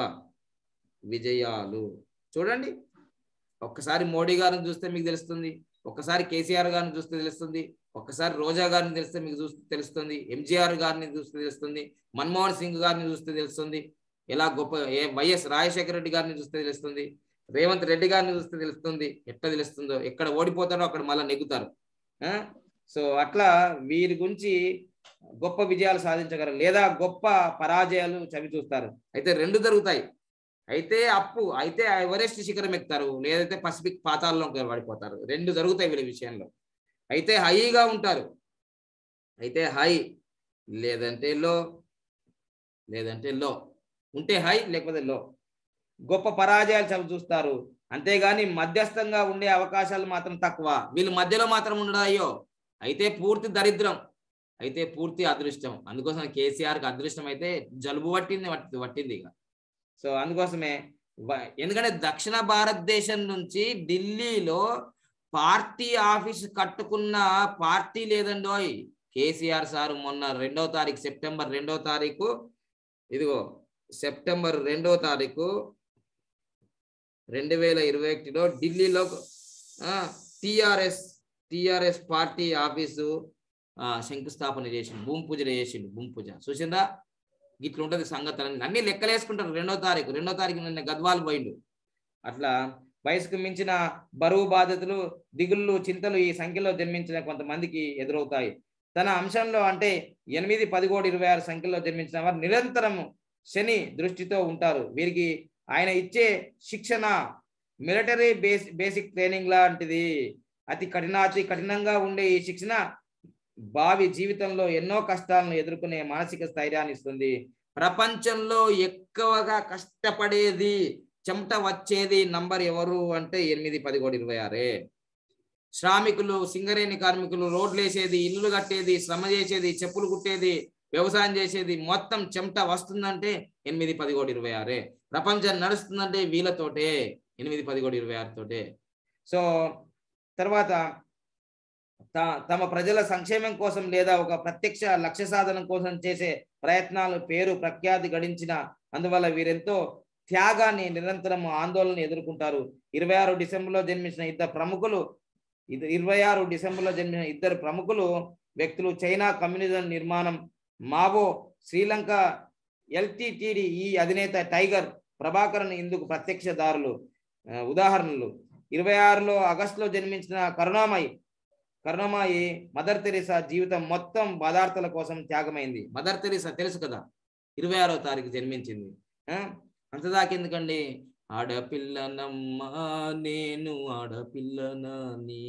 విజయాలు చూడండి ఒక్కసారి మోడీ గారిని చూస్తే మీకు తెలుస్తుంది ఒక్కసారి కేసీఆర్ గారిని చూస్తే తెలుస్తుంది ఒక్కసారి రోజా గారిని తెలిస్తే మీకు చూస్తే తెలుస్తుంది ఎంజీఆర్ గారిని చూస్తే తెలుస్తుంది మన్మోహన్ సింగ్ గారిని చూస్తే తెలుస్తుంది ఎలా గొప్ప ఏ వైఎస్ రాజశేఖర రెడ్డి గారిని చూస్తే తెలుస్తుంది రేవంత్ రెడ్డి గారిని చూస్తే తెలుస్తుంది ఎట్లా తెలుస్తుందో ఎక్కడ ఓడిపోతారో అక్కడ మళ్ళీ నెగ్గుతారు ఆ? సో అట్లా వీరి గురించి గొప్ప విజయాలు సాధించగలరు లేదా గొప్ప పరాజయాలు చవి చూస్తారు అయితే రెండు జరుగుతాయి అయితే అప్పు అయితే ఎవరెస్ట్ శిఖరం ఎక్కుతారు లేదైతే పసిఫిక్ పాతాల్లో పడిపోతారు రెండు జరుగుతాయి వీళ్ళ విషయంలో అయితే హైగా ఉంటారు అయితే హై లేదంటే లో లేదంటే లో ఉంటే హై లేకపోతే లో గొప్ప పరాజయాలు చవి చూస్తారు అంతేగాని మధ్యస్థంగా ఉండే అవకాశాలు మాత్రం తక్కువ వీళ్ళు మధ్యలో మాత్రం ఉండడం అయ్యో అయితే పూర్తి దరిద్రం అయితే పూర్తి అదృష్టం అందుకోసం కేసీఆర్కి అదృష్టం అయితే జలుబు పట్టింది పట్టి- పట్టింది ఇక సో అందుకోసమే వ- ఎందుకంటే దక్షిణ భారతదేశం నుంచి ఢిల్లీలో పార్టీ ఆఫీస్ కట్టుకున్న పార్టీ లేదండోయ్ కేసీఆర్ సార్ మొన్న రెండో తారీఖు సెప్టెంబర్ రెండో తారీఖు ఇదిగో సెప్టెంబర్ రెండో తారీఖు రెండు వేల ఇరవై ఒకటిలో ఢిల్లీలో టిఆర్ఎస్ టిఆర్ఎస్ పార్టీ ఆఫీసు ఆ, శంకుస్థాపన చేసిండు భూమి పూజ చేసిండు భూమి పూజ చూసిందా ఇట్లా ఉంటది సంగతి అన్ని అన్ని లెక్కలేసుకుంటారు రెండో తారీఖు రెండో తారీఖు నిన్న గద్వాలు పోయిండు అట్లా వయసుకు మించిన బరువు బాధ్యతలు దిగుళ్ళు చింతలు ఈ సంఖ్యలో జన్మించిన కొంతమందికి ఎదురవుతాయి తన అంశంలో అంటే ఎనిమిది పదిహేడు ఇరవై ఆరు సంఖ్యలో జన్మించిన వారు నిరంతరం శని దృష్టితో ఉంటారు వీరికి ఆయన ఇచ్చే శిక్షణ మిలిటరీ బేస్ బేసిక్ ట్రైనింగ్ లాంటిది అతి కఠిన అతి కఠినంగా ఉండే ఈ శిక్షణ భావి జీవితంలో ఎన్నో కష్టాలను ఎదుర్కొనే మానసిక స్థైర్యాన్ని ఇస్తుంది ప్రపంచంలో ఎక్కువగా కష్టపడేది చెమట వచ్చేది నంబర్ ఎవరు అంటే ఎనిమిది పదిహేడు ఇరవై ఆరే శ్రామికులు సింగరేణి కార్మికులు రోడ్లు వేసేది ఇల్లు కట్టేది శ్రమ చేసేది చెప్పులు కుట్టేది వ్యవసాయం చేసేది మొత్తం చెమట వస్తుందంటే ఎనిమిది పదిహేడు ఇరవై ఆరే ప్రపంచం నడుస్తుందంటే వీళ్ళతోటే ఎనిమిది పదిహేడు ఇరవై ఆరు తోటే సో తర్వాత త- తమ ప్రజల సంక్షేమం కోసం లేదా ఒక ప్రత్యక్ష లక్ష్య సాధన కోసం చేసే ప్రయత్నాలు పేరు ప్రఖ్యాతి గడించిన అందువల్ల వీరెంతో త్యాగాన్ని నిరంతరం ఆందోళన ఎదుర్కొంటారు ఇరవై ఆరు డిసెంబర్లో జన్మించిన ఇద్దరు ప్రముఖులు ఇది- ఇరవై ఆరు డిసెంబర్లో జన్మించిన ఇద్దరు ప్రముఖులు వ్యక్తులు చైనా కమ్యూనిజం నిర్మాణం మావో శ్రీలంక ఎల్టీటీడీ ఈ అధినేత టైగర్ ప్రభాకరన్ ఇందుకు ప్రత్యక్షదారులు ఆ, ఉదాహరణలు ఇరవై ఆరులో ఆగస్టులో జన్మించిన కరుణామయి కరుణమాయి మదర్ తెరీసా జీవితం మొత్తం పదార్థాల కోసం త్యాగమైంది మదర్ తెరీసా తెలుసు కదా ఇరవై ఆరో తారీఖు జన్మించింది ఆ? అంతదాకెందుకండి ఆడపిల్లనమ్మా నేను ఆడపిల్లనని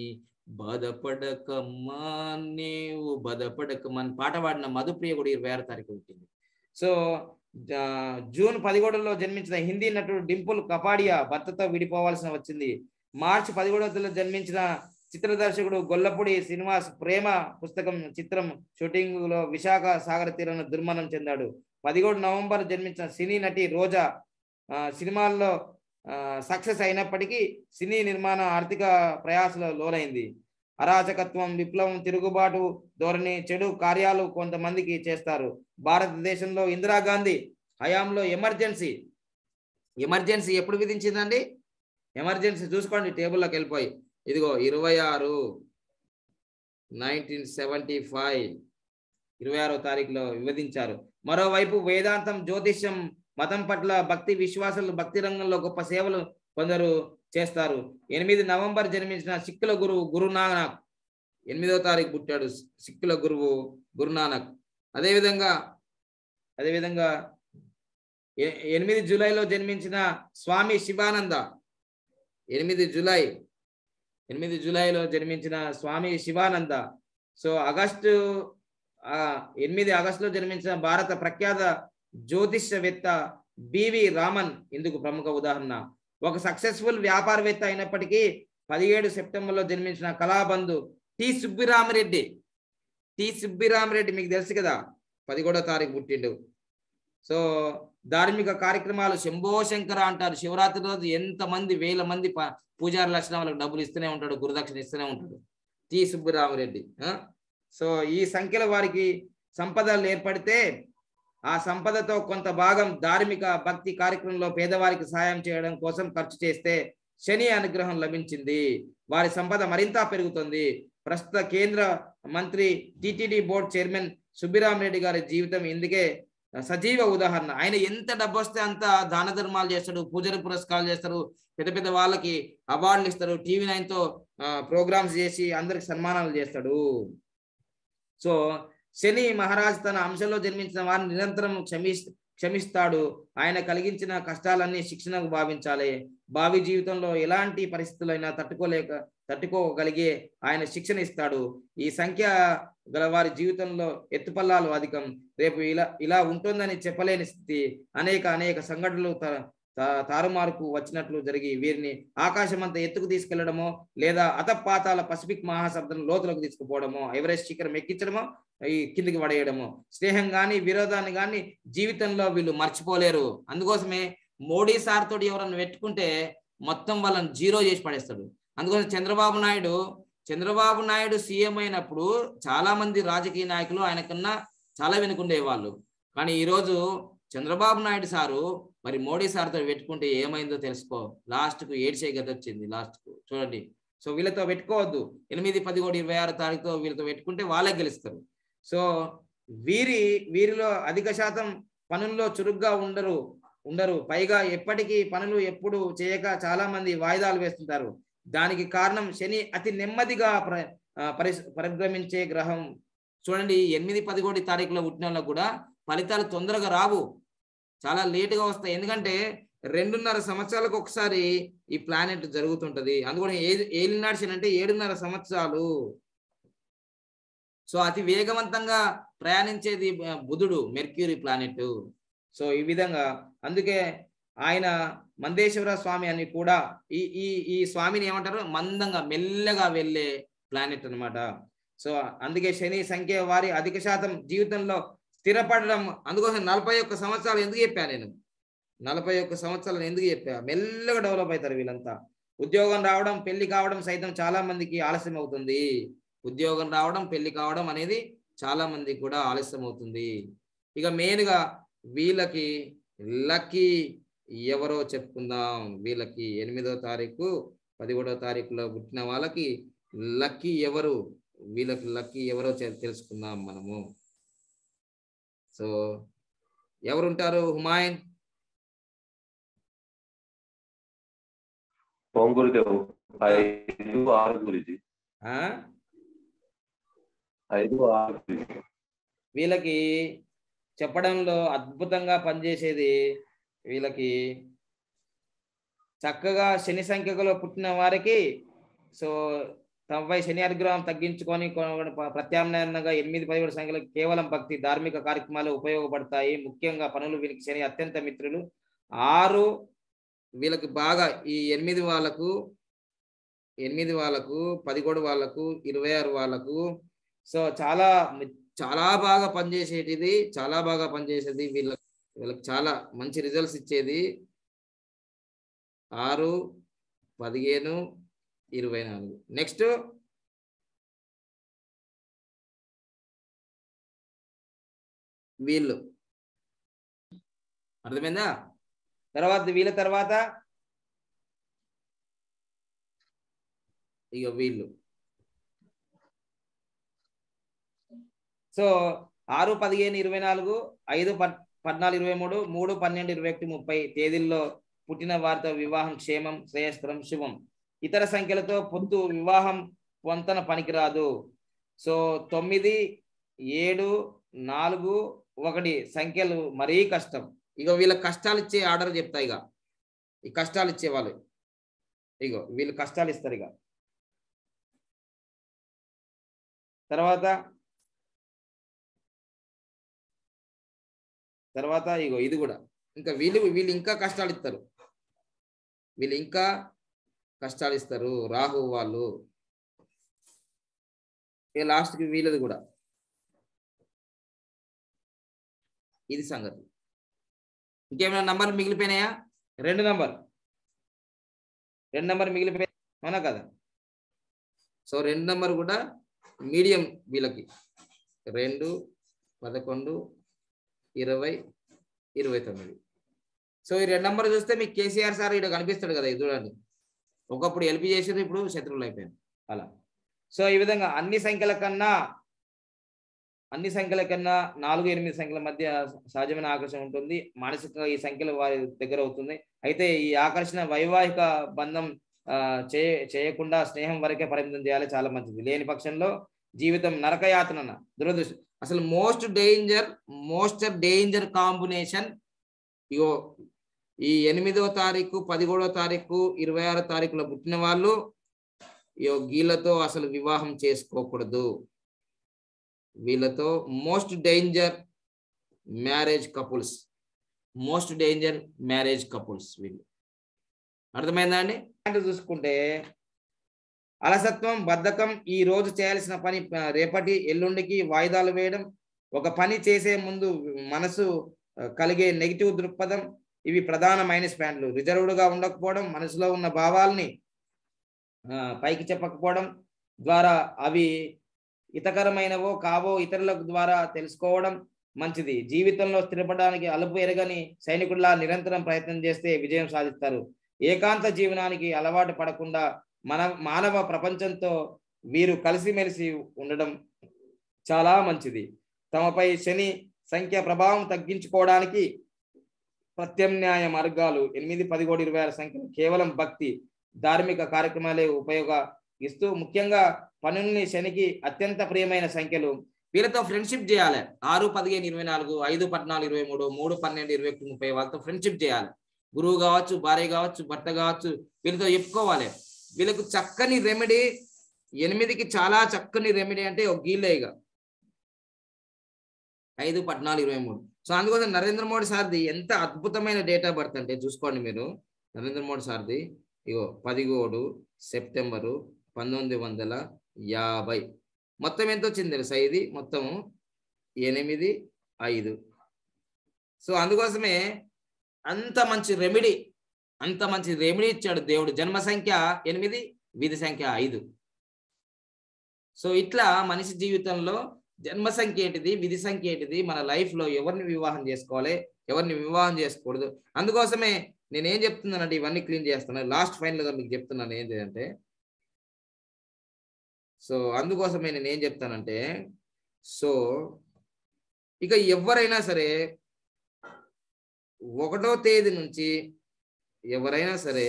బాధపడకమ్మా నీవు బాధపడకమ్మా అని పాట పాడిన మధుప్రియ కూడా ఇరవై ఆరో తారీఖు పుట్టింది సో ఆ, జూన్ పదిహేడులో జన్మించిన హిందీ నటుడు డింపుల్ కపాడియా భర్తతో విడిపోవాల్సిన వచ్చింది మార్చి పదిహేడవ జన్మించిన చిత్ర దర్శకుడు గొల్లపూడి శ్రీనివాస్ ప్రేమ పుస్తకం చిత్రం షూటింగ్ లో విశాఖ సాగర తీరంలో దుర్మరణం చెందాడు పదిహేడు నవంబర్ జన్మించిన సినీ నటి రోజా ఆ, సినిమాల్లో సక్సెస్ అయినప్పటికీ సినీ నిర్మాణ ఆర్థిక ప్రయాసలో లోనైంది అరాచకత్వం విప్లవం తిరుగుబాటు ధోరణి చెడు కార్యాలు కొంతమందికి చేస్తారు భారతదేశంలో ఇందిరాగాంధీ హయాంలో ఎమర్జెన్సీ ఎమర్జెన్సీ ఎప్పుడు విధించిందండి ఎమర్జెన్సీ చూసుకోండి టేబుల్లోకి వెళ్ళిపోయి ఇదిగో ఇరవై ఆరు నైన్టీన్ సెవెంటీ ఫైవ్ ఇరవై ఆరో తారీఖులో వివరించారు మరోవైపు వేదాంతం జ్యోతిష్యం మతం పట్ల భక్తి విశ్వాసాలు భక్తి రంగంలో గొప్ప సేవలు కొందరు చేస్తారు ఎనిమిది నవంబర్ జన్మించిన సిక్కుల గురువు గురునానక్ ఎనిమిదో తారీఖు పుట్టాడు సిక్కుల గురువు గురునానక్ అదేవిధంగా అదేవిధంగా ఎ- ఎనిమిది జూలైలో జన్మించిన స్వామి శివానంద ఎనిమిది జూలై ఎనిమిది జూలైలో జన్మించిన స్వామి శివానంద సో ఆగస్టు ఆ, ఎనిమిది ఆగస్టులో జన్మించిన భారత ప్రఖ్యాత జ్యోతిష్యవేత్త బివి రామన్ ఇందుకు ప్రముఖ ఉదాహరణ ఒక సక్సెస్ఫుల్ వ్యాపారవేత్త అయినప్పటికీ పదిహేడు సెప్టెంబర్లో జన్మించిన కళాబంధు టి సుబ్బిరామరెడ్డి టి సుబ్బిరామరెడ్డి మీకు తెలుసు కదా పదిహేడో తారీఖు పుట్టిండు సో ధార్మిక కార్యక్రమాలు శంభో శంకర అంటారు శివరాత్రి రోజు ఎంత మంది వేల మంది ప- పూజారి లక్షణ వాళ్ళకి డబ్బులు ఇస్తూనే ఉంటాడు గురుదక్షిణ ఇస్తూనే ఉంటాడు టి సుబ్బరామరెడ్డి ఆ? సో ఈ సంఖ్యలో వారికి సంపదలు ఏర్పడితే ఆ సంపదతో కొంత భాగం ధార్మిక భక్తి కార్యక్రమంలో పేదవారికి సహాయం చేయడం కోసం ఖర్చు చేస్తే శని అనుగ్రహం లభించింది వారి సంపద మరింత పెరుగుతుంది ప్రస్తుత కేంద్ర మంత్రి టిటిడి బోర్డు చైర్మన్ సుబ్బిరామరెడ్డి గారి జీవితం ఇందుకే సజీవ ఉదాహరణ ఆయన ఎంత డబ్బు వస్తే అంత దాన ధర్మాలు చేస్తాడు పూజలు పురస్కారాలు చేస్తారు పెద్ద పెద్ద వాళ్ళకి అవార్డులు ఇస్తారు టీవీ నైన్ తో ప్రోగ్రామ్స్ చేసి అందరికి సన్మానాలు చేస్తాడు సో శని మహారాజ్ తన అంశంలో జన్మించిన వారిని నిరంతరం క్షమి క్షమిస్తాడు ఆయన కలిగించిన కష్టాలన్నీ శిక్షణకు భావించాలి భావి జీవితంలో ఎలాంటి పరిస్థితులైనా తట్టుకోలేక తట్టుకోగలిగే ఆయన శిక్షణ ఇస్తాడు ఈ సంఖ్య గల వారి జీవితంలో ఎత్తుపల్లాలు అధికం రేపు ఇలా ఇలా ఉంటుందని చెప్పలేని స్థితి అనేక అనేక సంఘటనలు త- తా- తారుమారుకు వచ్చినట్లు జరిగి వీరిని ఆకాశం అంత ఎత్తుకు తీసుకెళ్లడమో లేదా అతపాతాల పసిఫిక్ మహాసముద్రం లోతులకు తీసుకుపోవడమో ఎవరెస్ట్ శిఖరం ఎక్కించడమో ఈ కిందికి పడేయడము స్నేహం గాని విరోధాన్ని గాని జీవితంలో వీళ్ళు మర్చిపోలేరు అందుకోసమే మోడీ సార్ తోటి ఎవరన్నా పెట్టుకుంటే మొత్తం వాళ్ళని జీరో చేసి పడేస్తాడు అందుకోసం చంద్రబాబు నాయుడు చంద్రబాబు నాయుడు సీఎం అయినప్పుడు చాలా మంది రాజకీయ నాయకులు ఆయన కన్నా చాలా వెనుకుండే వాళ్ళు కానీ ఈరోజు చంద్రబాబు నాయుడు సారు మరి మోడీ సార్తో పెట్టుకుంటే ఏమైందో తెలుసుకో లాస్ట్ కు ఏడ్చే గది వచ్చింది లాస్ట్ కు చూడండి సో వీళ్ళతో పెట్టుకోవద్దు ఎనిమిది పదిహేడు ఇరవై ఆరు తారీఖుతో వీళ్ళతో పెట్టుకుంటే వాళ్ళే గెలుస్తారు సో వీరి వీరిలో అధిక శాతం పనుల్లో చురుగ్గా ఉండరు ఉండరు పైగా ఎప్పటికీ పనులు ఎప్పుడు చేయక చాలా మంది వాయిదాలు వేస్తుంటారు దానికి కారణం శని అతి నెమ్మదిగా ప్ర ఆ, పరి పరిభ్రమించే గ్రహం చూడండి ఎనిమిది పదిహేడు తారీఖులో పుట్టిన వాళ్ళకు కూడా ఫలితాలు తొందరగా రావు చాలా లేటుగా వస్తాయి ఎందుకంటే రెండున్నర సంవత్సరాలకు ఒకసారి ఈ ప్లానెట్ జరుగుతుంటది అందుకని ఏది ఏలినాడు శని అంటే ఏడున్నర సంవత్సరాలు సో అతి వేగవంతంగా ప్రయాణించేది ఆ, బుధుడు మెర్క్యూరీ ప్లానెట్ సో ఈ విధంగా అందుకే ఆయన మందేశ్వర స్వామి అని కూడా ఈ ఈ ఈ స్వామిని ఏమంటారు మందంగా మెల్లగా వెళ్ళే ప్లానెట్ అన్నమాట సో అందుకే శని సంఖ్య వారి అధిక శాతం జీవితంలో స్థిరపడడం అందుకోసం నలభై ఒక్క సంవత్సరాలు ఎందుకు చెప్పా నేను నలభై ఒక్క సంవత్సరాలు ఎందుకు చెప్పా మెల్లగా డెవలప్ అవుతారు వీళ్ళంతా ఉద్యోగం రావడం పెళ్లి కావడం సైతం చాలా మందికి ఆలస్యం అవుతుంది ఉద్యోగం రావడం పెళ్లి కావడం అనేది చాలా మందికి కూడా ఆలస్యం అవుతుంది ఇక మెయిన్ గా వీళ్ళకి లక్కీ ఎవరో చెప్పుకుందాం వీళ్ళకి ఎనిమిదో తారీఖు పదిహేడో తారీఖులో పుట్టిన వాళ్ళకి లక్కీ ఎవరు వీళ్ళకి లక్కీ ఎవరో చె- తెలుసుకుందాం మనము సో ఎవరుంటారు హుమాయూన్ ఓం గురుదేవ్ ఐదు ఆరు గురుజీ ఆ? ఐదు ఆరు వీళ్ళకి చెప్పడంలో అద్భుతంగా పనిచేసేది వీళ్ళకి చక్కగా శని సంఖ్యలో పుట్టిన వారికి సో తమపై శని అనుగ్రహం తగ్గించుకొని కొ- ప- ప్రత్యామ్నాయంగా ఎనిమిది పదిహేడు సంఖ్యలు కేవలం భక్తి ధార్మిక కార్యక్రమాలు ఉపయోగపడతాయి ముఖ్యంగా పనులు వీరికి శని అత్యంత మిత్రులు ఆరు వీళ్ళకి బాగా ఈ ఎనిమిది వాళ్ళకు ఎనిమిది వాళ్ళకు పదిహేడు వాళ్ళకు ఇరవై ఆరు వాళ్ళకు సో చాలా మి- చాలా బాగా పనిచేసేటిది చాలా బాగా పనిచేసేది వీళ్ళ వీళ్ళకి చాలా మంచి రిజల్ట్స్ ఇచ్చేది ఆరు పదిహేను ఇరవై నాలుగు నెక్స్ట్ వీళ్ళు అర్థమైందా తర్వాత వీళ్ళ తర్వాత ఇక వీళ్ళు సో ఆరు పదిహేను ఇరవై నాలుగు ఐదు పద్ పద్నాలుగు ఇరవై మూడు మూడు పన్నెండు ఇరవై ఒకటి ముప్పై తేదీల్లో పుట్టిన వారితో వివాహం క్షేమం శ్రేయస్కరం శుభం ఇతర సంఖ్యలతో పొత్తు వివాహం పొంతన పనికిరాదు సో తొమ్మిది ఏడు నాలుగు ఒకటి సంఖ్యలు మరీ కష్టం ఇక వీళ్ళ కష్టాలు ఇచ్చే ఆర్డర్ చెప్తా ఇక ఈ కష్టాలు ఇచ్చే వాళ్ళు ఇగో వీళ్ళు కష్టాలు ఇస్తారు ఇక తర్వాత తర్వాత ఇగో ఇది కూడా ఇంకా వీళ్ళు వీళ్ళు ఇంకా కష్టాలు ఇస్తారు వీళ్ళు ఇంకా కష్టాలు ఇస్తారు రాహు వాళ్ళు ఇక లాస్ట్కి వీళ్ళది కూడా ఇది సంగతి ఇంకేమైనా నంబర్లు మిగిలిపోయినాయా రెండు నంబర్ రెండు నంబర్ మిగిలిపోయి అవునా కదా సో రెండు నంబర్ కూడా మీడియం వీళ్ళకి రెండు పదకొండు ఇరవై ఇరవై తొమ్మిది సో ఈ రెండు నంబర్ చూస్తే మీకు కేసీఆర్ సార్ ఇక్కడ కనిపిస్తాడు కదా ఇది చూడండి ఒకప్పుడు ఎల్పి చేసారు ఇప్పుడు శత్రువులు అయిపోయారు అలా సో ఈ విధంగా అన్ని సంఖ్యల కన్నా అన్ని సంఖ్యల కన్నా నాలుగు ఎనిమిది సంఖ్యల మధ్య సహజమైన ఆకర్షణ ఉంటుంది మానసిక ఈ సంఖ్యలు వారి దగ్గర అవుతుంది అయితే ఈ ఆకర్షణ వైవాహిక బంధం ఆ, చే చేయకుండా స్నేహం వరకే పరిమితం చేయాలి చాలా మంచిది లేని పక్షంలో జీవితం నరకయాతన దురదృష్టం అసలు most danger most danger combination ego ఈ ఎనిమిదో తారీఖు పదిహేడో తారీఖు ఇరవై ఆరో తారీఖులో పుట్టిన వాళ్ళు ఇగో వీళ్ళతో అసలు వివాహం చేసుకోకూడదు వీళ్ళతో most danger marriage couples most danger marriage couples వీళ్ళు అర్థమైందా అండి అంటే చూసుకుంటే అలసత్వం బద్ధకం ఈ రోజు చేయాల్సిన పని ఆ, రేపటి ఎల్లుండికి వాయిదాలు వేయడం ఒక పని చేసే ముందు మనసు ఆ, కలిగే నెగిటివ్ దృక్పథం ఇవి ప్రధాన మైనస్ పాయింట్లు రిజర్వ్డ్ గా ఉండకపోవడం మనసులో ఉన్న భావాల్ని ఆ, పైకి చెప్పకపోవడం ద్వారా అవి హితకరమైనవో కావో ఇతరుల ద్వారా తెలుసుకోవడం మంచిది జీవితంలో స్థిరపడడానికి అలుపు ఎరగని సైనికుడిలా నిరంతరం ప్రయత్నం చేస్తే విజయం సాధిస్తారు ఏకాంత జీవనానికి అలవాటు పడకుండా మన మానవ ప్రపంచంతో వీరు కలిసిమెలిసి ఉండడం చాలా మంచిది తమపై శని సంఖ్య ప్రభావం తగ్గించుకోవడానికి ప్రత్యామ్నాయ మార్గాలు ఎనిమిది పదిహేడు ఇరవై ఆరు సంఖ్యలు కేవలం భక్తి ధార్మిక కార్యక్రమాలే ఉపయోగిస్తూ ముఖ్యంగా పనుల్ని శనికి అత్యంత ప్రియమైన సంఖ్యలు వీళ్ళతో ఫ్రెండ్షిప్ చేయాలి ఆరు పదిహేను ఇరవై నాలుగు ఐదు పద్నాలుగు ఇరవై మూడు మూడు పన్నెండు ఇరవై ఒకటి ముప్పై వాళ్ళతో ఫ్రెండ్షిప్ చేయాలి గురువు కావచ్చు భార్య కావచ్చు భర్త కావచ్చు వీళ్ళతో చెప్పుకోవాలి వీళ్ళకు చక్కని రెమెడీ ఎనిమిదికి చాలా చక్కని రెమెడీ అంటే ఒక గీలేగా ఐదు పద్నాలుగు ఇరవై మూడు సో అందుకోసం నరేంద్ర మోడీ సార్ది ఎంత అద్భుతమైన డేట్ ఆఫ్ బర్త్ అంటే చూసుకోండి మీరు నరేంద్ర మోడీ సార్ది ఇగో పదిహేడు సెప్టెంబరు పంతొమ్మిది వందల యాభై మొత్తం ఎంత వచ్చింది తెలుసా ఇది మొత్తము ఎనిమిది ఐదు సో అందుకోసమే అంత మంచి రెమెడీ అంత మంచి రెమెడీ ఇచ్చాడు దేవుడు జన్మ సంఖ్య ఎనిమిది విధి సంఖ్య ఐదు సో ఇట్లా మనిషి జీవితంలో జన్మ సంఖ్య ఏంటిది విధి సంఖ్య ఏంటిది మన లైఫ్ లో ఎవరిని వివాహం చేసుకోవాలి ఎవరిని వివాహం చేసుకోకూడదు అందుకోసమే నేనేం చెప్తున్నానంటే ఇవన్నీ క్లీన్ చేస్తాను లాస్ట్ ఫైనల్ గా మీకు చెప్తున్నాను ఏంటి అంటే సో అందుకోసమే నేను ఏం చెప్తానంటే సో ఇక ఎవరైనా సరే ఒకటో తేదీ నుంచి ఎవరైనా సరే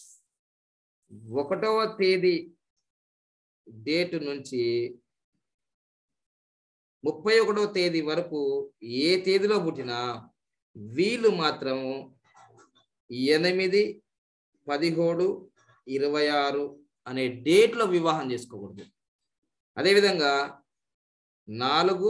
ఒకటవ తేదీ డేట్ నుంచి ముప్పై ఒకటో తేదీ వరకు ఏ తేదీలో పుట్టినా వీళ్ళు మాత్రం ఎనిమిది పదిహేడు ఇరవై ఆరు అనే డేట్లో వివాహం చేసుకోకూడదు అదేవిధంగా నాలుగు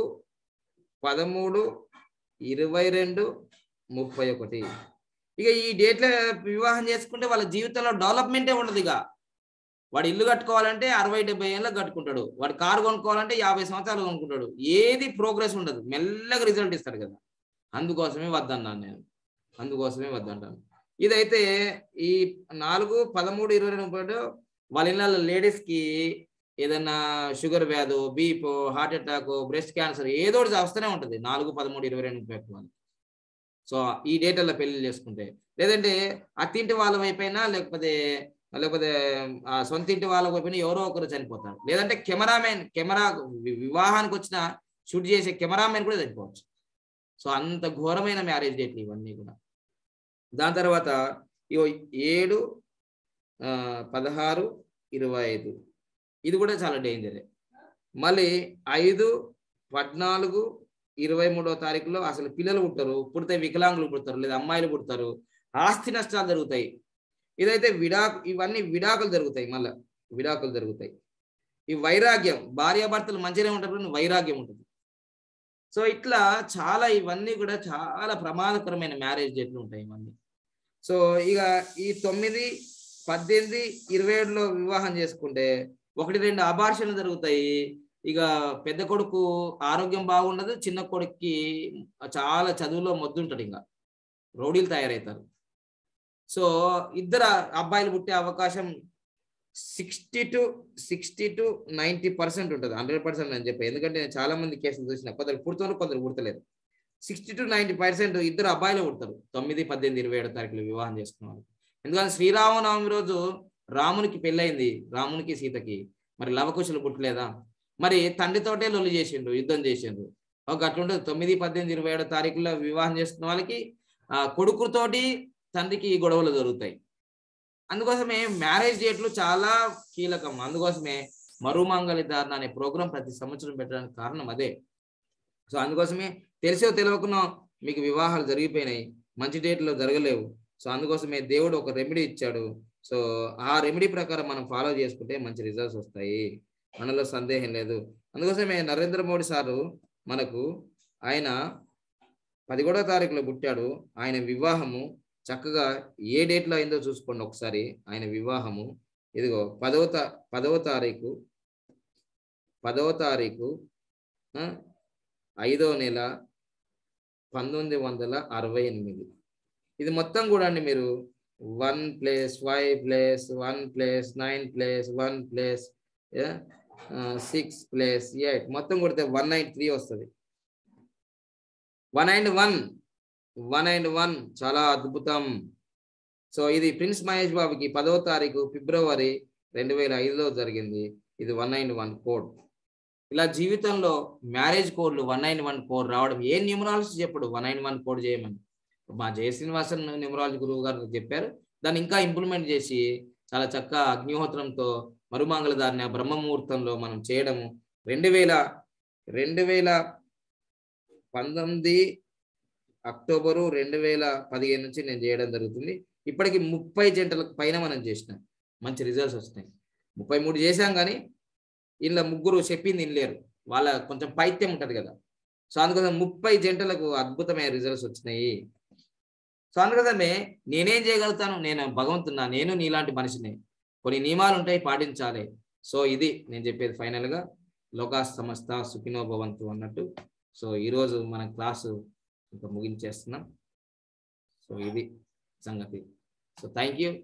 పదమూడు ఇరవై రెండు ముప్పై ఒకటి ఇక ఈ డేట్లో వివాహం చేసుకుంటే వాళ్ళ జీవితంలో డెవలప్మెంటే ఉండదు ఇక వాడు ఇల్లు కట్టుకోవాలంటే అరవై డెబ్బై ఏళ్ళకి కట్టుకుంటాడు వాడు కారు కొనుక్కోవాలంటే యాభై సంవత్సరాలు కొనుక్కుంటాడు ఏది ప్రోగ్రెస్ ఉండదు మెల్లగా రిజల్ట్ ఇస్తాడు కదా అందుకోసమే వద్దన్నాను నేను అందుకోసమే వద్దంటాను ఇదైతే ఈ నాలుగు పదమూడు ఇరవై రెండు ముప్పై ఒకటి వాళ్ళ ఇళ్ళ లేడీస్కి ఏదైనా షుగర్ వ్యాధు BP heart attack breast cancer ఏదో ఒకటి వస్తూనే ఉంటుంది నాలుగు పదమూడు ఇరవై రెండు ముప్పై ఒకటి వాళ్ళు సో ఈ డేటల్లో పెళ్లి చేసుకుంటే లేదంటే అత్తింటి వాళ్ళ వైపైనా లేకపోతే లేకపోతే ఆ సొంత ఇంటి వాళ్ళ వైపున ఎవరో ఒకరు చనిపోతారు లేదంటే కెమెరామెన్ కెమెరా వి- వివాహానికి వచ్చిన షూట్ చేసే కెమెరామెన్ కూడా చనిపోవచ్చు సో అంత ఘోరమైన మ్యారేజ్ డేట్లు ఇవన్నీ కూడా దాని తర్వాత ఇగో ఏడు ఆ, పదహారు ఇరవై ఐదు ఇది కూడా చాలా డేంజరే మళ్ళీ ఐదు పద్నాలుగు ఇరవై మూడో తారీఖులో అసలు పిల్లలు పుడతారు పుడితే వికలాంగులు పుడతారు లేదా అమ్మాయిలు పుడతారు ఆస్తి నష్టాలు జరుగుతాయి ఇదైతే విడాకు ఇవన్నీ విడాకులు జరుగుతాయి మళ్ళా విడాకులు జరుగుతాయి ఈ వైరాగ్యం భార్యాభర్తలు మంచిగానే ఉంటారు కానీ వైరాగ్యం ఉంటుంది సో ఇట్లా చాలా ఇవన్నీ కూడా చాలా ప్రమాదకరమైన మ్యారేజ్ డేట్లు ఉంటాయి ఇవన్నీ సో ఇక ఈ తొమ్మిది పద్దెనిమిది ఇరవై ఏడులో వివాహం చేసుకుంటే ఒకటి రెండు అబార్షన్లు జరుగుతాయి ఇక పెద్ద కొడుకు ఆరోగ్యం బాగుండదు చిన్న కొడుక్కి చాలా చదువులో మొద్దుంటాడు ఇంకా రౌడీలు తయారవుతారు సో ఇద్దరు అబ్బాయిలు పుట్టే అవకాశం sixty to sixty to ninety percent ఉంటుంది హండ్రెడ్ పర్సెంట్ అని చెప్పి ఎందుకంటే నేను చాలా మంది కేసులు చూసిన కొందరు పుడుతున్నారు కొందరు పుడతలేరు సిక్స్టీ టు నైంటీ పర్సెంట్ ఇద్దరు అబ్బాయిలు పుడతారు తొమ్మిది పద్దెనిమిది ఇరవై ఏడు తారీఖులు వివాహం చేసుకున్నారు ఎందుకంటే శ్రీరామనవమి రోజు రామునికి పెళ్ళయింది రామునికి సీతకి మరి లవకుశలు పుట్టలేదా మరి తండ్రితోటే లొల్లి చేసిండు యుద్ధం చేసిండ్రు ఒక అట్లుంటుంది తొమ్మిది పద్దెనిమిది ఇరవై ఏడు తారీఖుల్లో వివాహం చేసుకున్న వాళ్ళకి ఆ కొడుకుతోటి తండ్రికి గొడవలు జరుగుతాయి అందుకోసమే మ్యారేజ్ డేట్లు చాలా కీలకం అందుకోసమే మరుమంగళి ధారణ అనే ప్రోగ్రాం ప్రతి సంవత్సరం పెట్టడానికి కారణం అదే సో అందుకోసమే తెలిసో తెలియకునో మీకు వివాహాలు జరిగిపోయినాయి మంచి డేట్లో జరగలేవు సో అందుకోసమే దేవుడు ఒక రెమెడీ ఇచ్చాడు సో ఆ రెమెడీ ప్రకారం మనం ఫాలో చేసుకుంటే మంచి రిజల్ట్స్ వస్తాయి మనలో సందేహం లేదు అందుకోసమే నరేంద్ర మోడీ సారు మనకు ఆయన పదిహేడో తారీఖులో పుట్టాడు ఆయన వివాహము చక్కగా ఏ డేట్లో అయిందో చూసుకోండి ఒకసారి ఆయన వివాహము ఇదిగో పదవ తా పదవ తారీఖు పదవ తారీఖు ఆ, ఐదో నెల పంతొమ్మిది వందల అరవై ఎనిమిది ఇది మొత్తం కూడా అండి మీరు one place five place one place nine place one place six place eight మొత్తం కొడితే వన్ నైన్ త్రీ వస్తుంది one and one one and one చాలా అద్భుతం సో ఇది ప్రిన్స్ మహేష్ బాబుకి పదో తారీఖు ఫిబ్రవరి రెండు వేల ఐదులో జరిగింది ఇది వన్ నైన్ వన్ కోడ్ ఇలా జీవితంలో మ్యారేజ్ కోడ్లు వన్ నైన్ వన్ కోడ్ రావడం ఏ న్యూమరాలజీ చెప్పడు వన్ నైన్ వన్ కోడ్ చేయమని మా జయ శ్రీనివాసన్ న్యూమరాలజీ గురువు గారు చెప్పారు దాన్ని ఇంకా ఇంప్లిమెంట్ చేసి చాలా చక్కగా అగ్నిహోత్రంతో మరుమంగళధారణ బ్రహ్మముహూర్తంలో మనం చేయడము రెండు వేల రెండు వేల పంతొమ్మిది అక్టోబరు రెండు వేల పదిహేను నుంచి నేను చేయడం జరుగుతుంది ఇప్పటికి ముప్పై జంటలకు పైన మనం చేసినాం మంచి రిజల్ట్స్ వస్తున్నాయి ముప్పై మూడు చేశాం కానీ ఇలా ముగ్గురు చెప్పింది వినలేరు వాళ్ళ కొంచెం పైత్యం ఉంటుంది కదా సో అందుకోసం ముప్పై జంటలకు అద్భుతమైన రిజల్ట్స్ వచ్చినాయి సో అందుకోసమే నేనేం చేయగలుగుతాను నేను భగవంతున్నా నేను నీలాంటి మనిషిని కొన్ని నియమాలు ఉంటాయి పాటించాలి సో ఇది నేను చెప్పేది ఫైనల్ గా లోకా సమస్త సుఖినో భవంతు అన్నట్టు సో ఈరోజు మన క్లాసు ఇంకా ముగించేస్తున్నాం సో ఇది సంగతి సో థ్యాంక్ యూ